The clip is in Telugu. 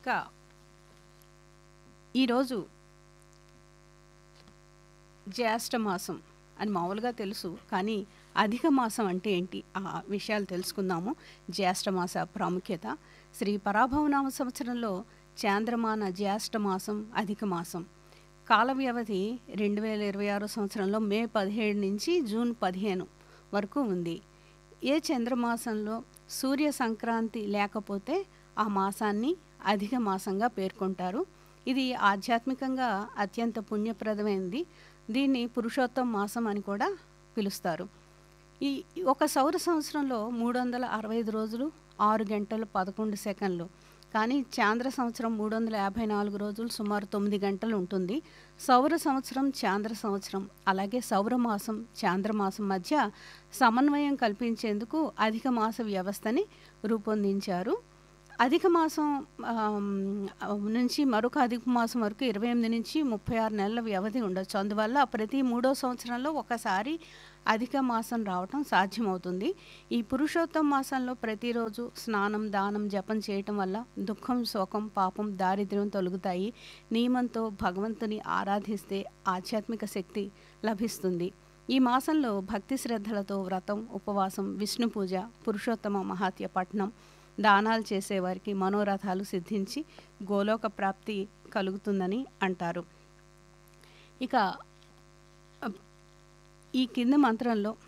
ఇక ఈరోజు జ్యేష్ఠ మాసం అని మామూలుగా తెలుసు కానీ అధిక మాసం అంటే ఏంటి ఆ విషయాలు తెలుసుకుందాము జ్యేష్ఠ మాస ప్రాముఖ్యత శ్రీ పరాభవనామ సంవత్సరంలో చాంద్రమాన జ్యేష్ఠ మాసం అధిక మాసం కాల వ్యవధి రెండు వేల ఇరవై ఆరో సంవత్సరంలో మే పదిహేడు నుంచి జూన్ పదిహేను వరకు ఉంది ఏ చంద్రమాసంలో సూర్య సంక్రాంతి లేకపోతే ఆ మాసాన్ని అధిక మాసంగా పేర్కొంటారు ఇది ఆధ్యాత్మికంగా అత్యంత పుణ్యప్రదమైనది దీన్ని పురుషోత్తం మాసం అని కూడా పిలుస్తారు ఈ ఒక సౌర సంవత్సరంలో మూడు వందల అరవై ఐదు రోజులు ఆరు గంటలు పదకొండు సెకండ్లు కానీ చాంద్ర సంవత్సరం మూడు వందల యాభై నాలుగు రోజులు సుమారు తొమ్మిది గంటలు ఉంటుంది సౌర సంవత్సరం చాంద్ర సంవత్సరం అలాగే సౌర మాసం చాంద్ర మాసం మధ్య సమన్వయం కల్పించేందుకు అధిక మాస వ్యవస్థని రూపొందించారు అధిక మాసం నుంచి మరొక అధిక మాసం వరకు ఇరవై ఎనిమిది నుంచి ముప్పై ఆరు నెలల వ్యవధి ఉండొచ్చు అందువల్ల ప్రతి మూడో సంవత్సరంలో ఒకసారి అధిక మాసం రావటం సాధ్యమవుతుంది ఈ పురుషోత్తం మాసంలో ప్రతిరోజు స్నానం దానం జపం చేయటం వల్ల దుఃఖం శోకం పాపం దారిద్ర్యం తొలగుతాయి నియమంతో భగవంతుని ఆరాధిస్తే ఆధ్యాత్మిక శక్తి లభిస్తుంది ఈ మాసంలో భక్తి శ్రద్ధలతో వ్రతం ఉపవాసం విష్ణు పూజ పురుషోత్తమ మహాత్య పట్నం దానాలు చేసేవారికి మనోరథాలు సిద్ధించి గోలోక ప్రాప్తి కలుగుతుందని అంటారు ఇక ఈ కింద మంత్రంలో